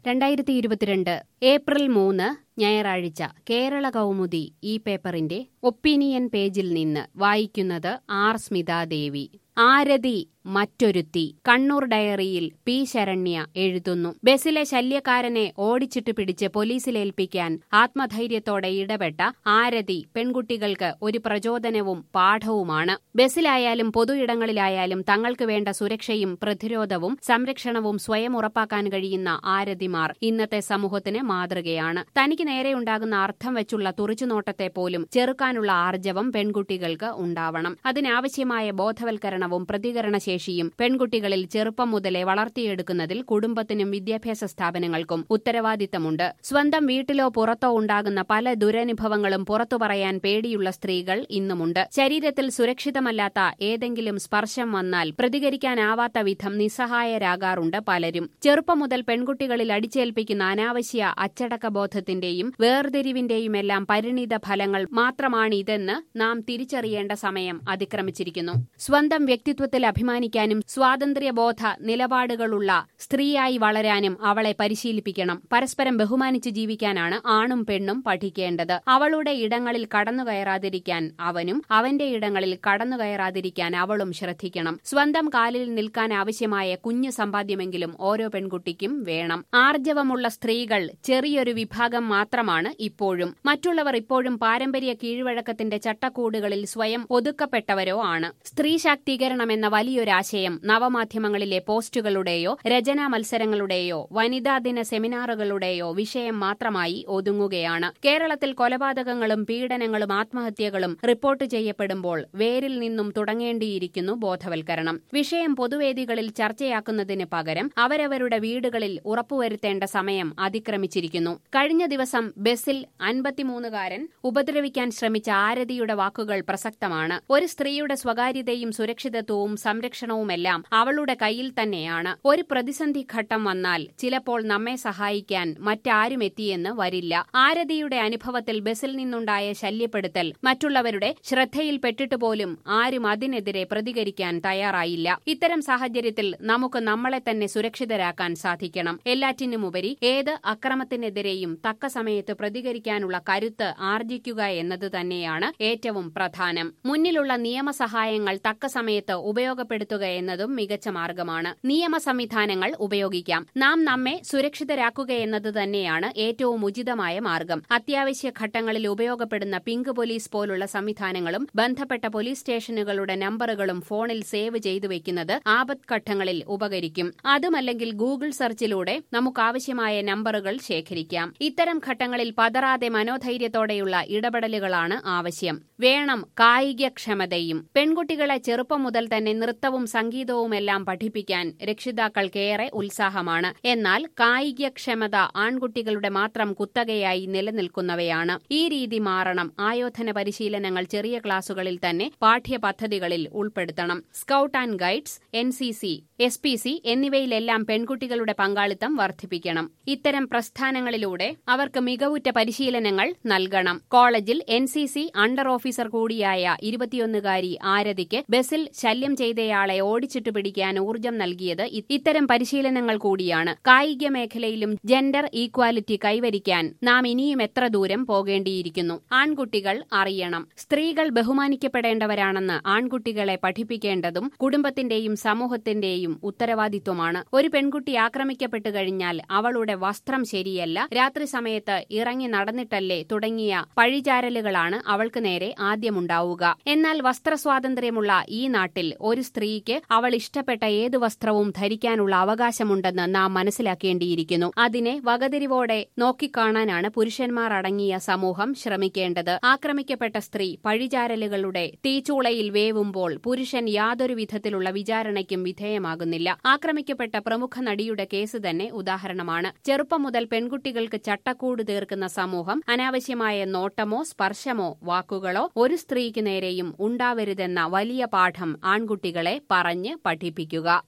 രണ്ടായിരത്തി ഇരുപത്തിരണ്ട് ഏപ്രിൽ മൂന്ന് ഞായറാഴ്ച കേരള കൗമുദി ഈ പേപ്പറിന്റെ ഒപ്പീനിയൻ പേജിൽ നിന്ന് വായിക്കുന്നത് ആർ സ്മിതാദേവി ആരതി മറ്റൊരുത്തി കണ്ണൂർ ഡയറിയിൽ പി ശരണ്യ എഴുതുന്നു ബസിലെ ശല്യക്കാരനെ ഓടിച്ചിട്ട് പിടിച്ച് പോലീസിലേൽപ്പിക്കാൻ ആത്മധൈര്യത്തോടെ ഇടപെട്ട ആരതി പെൺകുട്ടികൾക്ക് ഒരു പ്രചോദനവും പാഠവുമാണ് ബസിലായാലും പൊതു ഇടങ്ങളിലായാലും തങ്ങൾക്ക് വേണ്ട സുരക്ഷയും പ്രതിരോധവും സംരക്ഷണവും സ്വയം ഉറപ്പാക്കാൻ കഴിയുന്ന ആരതിമാർ ഇന്നത്തെ സമൂഹത്തിന് മാതൃകയാണ് തനിക്ക് നേരെയുണ്ടാകുന്ന അർത്ഥം വെച്ചുള്ള തുറിച്ചുനോട്ടത്തെ പോലും ചെറുക്കാനുള്ള ആർജവം പെൺകുട്ടികൾക്ക് ഉണ്ടാവണം അതിനാവശ്യമായ ബോധവൽക്കരണവും പ്രതികരണശേഷിയും പെൺകുട്ടികളിൽ ചെറുപ്പം മുതലേ വളർത്തിയെടുക്കുന്നതിൽ കുടുംബത്തിനും വിദ്യാഭ്യാസ സ്ഥാപനങ്ങൾക്കും ഉത്തരവാദിത്തമുണ്ട് സ്വന്തം വീട്ടിലോ പുറത്തോ ഉണ്ടാകുന്ന പല ദുരനുഭവങ്ങളും പുറത്തു പറയാൻ പേടിയുള്ള സ്ത്രീകൾ ഇന്നുമുണ്ട് ശരീരത്തിൽ സുരക്ഷിതമല്ലാത്ത ഏതെങ്കിലും സ്പർശം വന്നാൽ പ്രതികരിക്കാനാവാത്ത വിധം നിസ്സഹായരാകാറുണ്ട് പലരും ചെറുപ്പം മുതൽ പെൺകുട്ടികളിൽ അടിച്ചേൽപ്പിക്കുന്ന അനാവശ്യ അച്ചടക്കബോധത്തിന്റെയും വേർതിരിവിന്റെയുമെല്ലാം പരിണിത ഫലങ്ങൾ മാത്രമാണിതെന്ന് നാം തിരിച്ചറിയേണ്ട സമയം അതിക്രമിച്ചിരിക്കുന്നു സ്വന്തം വ്യക്തിത്വത്തിൽ അഭിമാനിക്കാനും സ്വാതന്ത്ര്യബോധ നിലപാടുകളുള്ള സ്ത്രീയായി വളരാനും അവളെ പരിശീലിപ്പിക്കണം പരസ്പരം ബഹുമാനിച്ച് ജീവിക്കാനാണ് ആണും പെണ്ണും പഠിക്കേണ്ടത് അവളുടെ ഇടങ്ങളിൽ കടന്നുകയറാതിരിക്കാൻ അവനും അവന്റെ ഇടങ്ങളിൽ കടന്നുകയറാതിരിക്കാൻ അവളും ശ്രദ്ധിക്കണം സ്വന്തം കാലിൽ നിൽക്കാൻ ആവശ്യമായ കുഞ്ഞു സമ്പാദ്യമെങ്കിലും ഓരോ പെൺകുട്ടിക്കും വേണം ആർജവമുള്ള സ്ത്രീകൾ ചെറിയൊരു വിഭാഗം മാത്രമാണ് ഇപ്പോഴും മറ്റുള്ളവർ ഇപ്പോഴും പാരമ്പര്യ കീഴ്വഴക്കത്തിന്റെ ചട്ടക്കൂടുകളിൽ സ്വയം ഒതുക്കപ്പെട്ടവരോ ആണ് സ്ത്രീ ശാക്തീകരണം എന്ന വലിയൊരാശയം നവമാധ്യമങ്ങളിലെ പോസ്റ്റുകളുടെയോ രചനാ മത്സരങ്ങളുടെയോ വനിതാ ദിന സെമിനാറുകളുടെയോ വിഷയം മാത്രമായി ഒതുങ്ങുകയാണ് കേരളത്തിൽ കൊലപാതകങ്ങളും പീഡനങ്ങളും ആത്മഹത്യകളും റിപ്പോർട്ട് ചെയ്യപ്പെടുമ്പോൾ വേരിൽ നിന്നും തുടങ്ങേണ്ടിയിരിക്കുന്നു ബോധവൽക്കരണം വിഷയം പൊതുവേദികളിൽ ചർച്ചയാക്കുന്നതിന് പകരം അവരവരുടെ വീടുകളിൽ ഉറപ്പുവരുത്തേണ്ട സമയം അതിക്രമിച്ചിരിക്കുന്നു കഴിഞ്ഞ ദിവസം ബസിൽ അൻപത്തിമൂന്നുകാരൻ ഉപദ്രവിക്കാൻ ശ്രമിച്ച ആരതിയുടെ വാക്കുകൾ പ്രസക്തമാണ് ഒരു സ്ത്രീയുടെ സ്വകാര്യതയും സുരക്ഷിതത്വവും സംരക്ഷണവുമെല്ലാം അവളുടെ കയ്യിൽ തന്നെയാണ് ഒരു പ്രതിസന്ധി ഘട്ടം വന്നാൽ ചിലപ്പോൾ നമ്മെ സഹായിക്കാൻ മറ്റാരും എത്തിയെന്ന് വരില്ല ആരതിയുടെ അനുഭവത്തിൽ ബസിൽ നിന്നുണ്ടായ ശല്യപ്പെടുത്തൽ മറ്റുള്ളവരുടെ ശ്രദ്ധയിൽപ്പെട്ടിട്ട് പോലും ആരും അതിനെതിരെ പ്രതികരിക്കാൻ തയ്യാറായില്ല ഇത്തരം സാഹചര്യത്തിൽ നമുക്ക് നമ്മളെ തന്നെ സുരക്ഷിതരാക്കാൻ സാധിക്കണം എല്ലാറ്റിനുമുപരി ഏത് അക്രമത്തിനെതിരെയും തക്ക സമയത്ത് പ്രതികരിക്കാനുള്ള കരുത്ത് ആർജിക്കുക എന്നത് തന്നെയാണ് ഏറ്റവും പ്രധാനം മുന്നിലുള്ള നിയമസഹായങ്ങൾ തക്ക സമയത്ത് ഉപയോഗപ്പെടുത്തുക എന്നതും മികച്ച മാർഗമാണ് നിയമ സംവിധാനങ്ങൾ ഉപയോഗിക്കാം നാം നമ്മെ സുരക്ഷിതരാക്കുക എന്നത് തന്നെയാണ് ഏറ്റവും ഉചിതമായ മാർഗം അത്യാവശ്യ ഘട്ടങ്ങളിൽ ഉപയോഗപ്പെടുന്ന പിങ്ക് പോലീസ് പോലുള്ള സംവിധാനങ്ങളും ബന്ധപ്പെട്ട പോലീസ് സ്റ്റേഷനുകളുടെ നമ്പറുകളും ഫോണിൽ സേവ് ചെയ്തു വെക്കുന്നത് ആപത്ഘട്ടങ്ങളിൽ ഉപകരിക്കും അതുമല്ലെങ്കിൽ ഗൂഗിൾ സെർച്ചിലൂടെ നമുക്കാവശ്യമായ നമ്പറുകൾ ശേഖരിക്കാം ഇത്തരം ഘട്ടങ്ങളിൽ പതറാതെ മനോധൈര്യത്തോടെയുള്ള ഇടപെടലുകളാണ് ആവശ്യം വേണം കായികക്ഷമതയും പെൺകുട്ടികളെ ചെറുപ്പം മുതൽ തന്നെ നൃത്തവും സംഗീതവുമെല്ലാം പഠിപ്പിക്കാൻ രക്ഷിതാക്കൾക്കേറെ ഉത്സാഹമാണ് എന്നാൽ കായികക്ഷമത ആൺകുട്ടികളുടെ മാത്രം കുത്തകയായി നിലനിൽക്കുന്നവയാണ് ഈ രീതി മാറണം ആയോധന പരിശീലനങ്ങൾ ചെറിയ ക്ലാസുകളിൽ തന്നെ പാഠ്യപദ്ധതികളിൽ ഉൾപ്പെടുത്തണം scout and guides N C C S P C എന്നിവയിലെല്ലാം പെൺകുട്ടികളുടെ പങ്കാളിത്തം വർദ്ധിപ്പിക്കണം ഇത്തരം പ്രസ്ഥാനങ്ങളിലൂടെ അവർക്ക് മികവുറ്റ പരിശീലനങ്ങൾ നൽകണം കോളേജിൽ N C C under officer കൂടിയായ ഇരുപത്തിയൊന്നുകാരി ആരതിക്ക് ബസിൽ ശല്യം ചെയ്തയാളെ ഓടിച്ചിട്ട് പിടിക്കാൻ ഊർജം നൽകിയത് ഇത്തരം പരിശീലനങ്ങൾ കൂടിയാണ് കായിക മേഖലയിലും ജെൻഡർ ഈക്വാലിറ്റി കൈവരിക്കാൻ നാം ഇനിയും എത്ര ദൂരം പോകേണ്ടിയിരിക്കുന്നു ആൺകുട്ടികൾ അറിയണം സ്ത്രീകൾ ബഹുമാനിക്കപ്പെടേണ്ടവരാണെന്ന് ആൺകുട്ടികളെ പഠിപ്പിക്കേണ്ടതും കുടുംബത്തിന്റെയും സമൂഹത്തിന്റെയും ഉത്തരവാദിത്വമാണ് ഒരു പെൺകുട്ടി ആക്രമിക്കപ്പെട്ടു കഴിഞ്ഞാൽ അവളുടെ വസ്ത്രം ശരിയല്ല രാത്രി സമയത്ത് ഇറങ്ങി നടന്നിട്ടല്ലേ തുടങ്ങിയ പഴിചാരലുകളാണ് അവൾക്ക് നേരെ ആദ്യമുണ്ടാവുക എന്നാൽ വസ്ത്രസ്വാതന്ത്ര്യമുള്ള ഈ നാട്ടിൽ ഒരു സ്ത്രീക്ക് അവൾ ഇഷ്ടപ്പെട്ട ഏതു വസ്ത്രവും ധരിക്കാനുള്ള അവകാശമുണ്ടെന്ന് നാം മനസ്സിലാക്കേണ്ടിയിരിക്കുന്നു അതിനെ വകതിരിവോടെ നോക്കിക്കാണാനാണ് പുരുഷന്മാർ അടങ്ങിയ സമൂഹം ശ്രമിക്കേണ്ടത് ആക്രമിക്കപ്പെട്ട സ്ത്രീ പഴിചാരലുകളുടെ തീച്ചൂളയിൽ വേവുമ്പോൾ പുരുഷൻ യാതൊരു വിധത്തിലുള്ള വിചാരണയ്ക്കും വിധേയമാകുന്നില്ല ആക്രമിക്കപ്പെട്ട പ്രമുഖ നടിയുടെ കേസ് തന്നെ ഉദാഹരണമാണ് ചെറുപ്പം മുതൽ പെൺകുട്ടികൾക്ക് ചട്ടക്കൂട് തീർക്കുന്ന സമൂഹം അനാവശ്യമായ നോട്ടമോ സ്പർശമോ വാക്കുകളോ ഒരു സ്ത്രീക്ക് നേരെയും ഉണ്ടാവരുതെന്ന വലിയ പാഠം ആൺകുട്ടികളെ പറഞ്ഞ് പഠിപ്പിക്കുക